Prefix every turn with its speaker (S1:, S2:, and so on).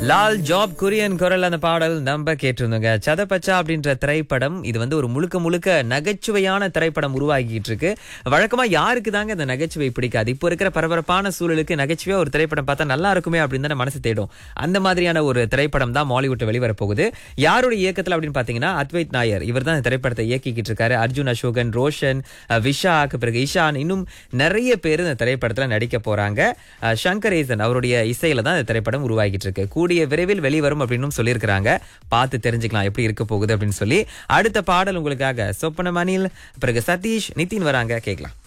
S1: Lal job Kurien குரல் அந்த பாடல் நம்ம கேட்டிருந்தோங்க சதப்பச்சா அப்படின்ற திரைப்படம் இது வந்து ஒரு முழுக்க முழுக்க நகைச்சுவையான திரைப்படம் உருவாகிட்டு இருக்கு வழக்கமா யாருக்கு தாங்க இந்த நகைச்சுவை பிடிக்காது இப்போ இருக்கிற பரபரப்பான சூழலுக்கு நகைச்சுவையா ஒரு திரைப்படம் பார்த்தா நல்லா இருக்குமே அப்படின்னு தானே மனசு தேடும் அந்த மாதிரியான ஒரு திரைப்படம் தான் மாலிவுட் வெளிவர போகுது யாருடைய இயக்கத்துல அப்படின்னு பாத்தீங்கன்னா அத்வைத் நாயர் இவர் தான் இந்த திரைப்படத்தை இயக்கிக்கிட்டு இருக்காரு அர்ஜுன் அசோகன் ரோஷன் அஹ், விஷாக் பிறகு இஷான் இன்னும் நிறைய பேர் இந்த திரைப்படத்துல நடிக்க போறாங்க அஹ், சங்கரேசன் அவருடைய இசையில தான் இந்த திரைப்படம் உருவாகிட்டு இருக்கு கூடிய விரைவில் வெளிவரும் அப்படின்னு சொல்லியிருக்கிறாங்க பார்த்து தெரிஞ்சுக்கலாம் எப்படி இருக்க போகுது அப்படின்னு சொல்லி அடுத்த பாடல் உங்களுக்காக சொப்பன மணில் பிறகு சதீஷ் நிதின் வராங்க கேட்கலாம்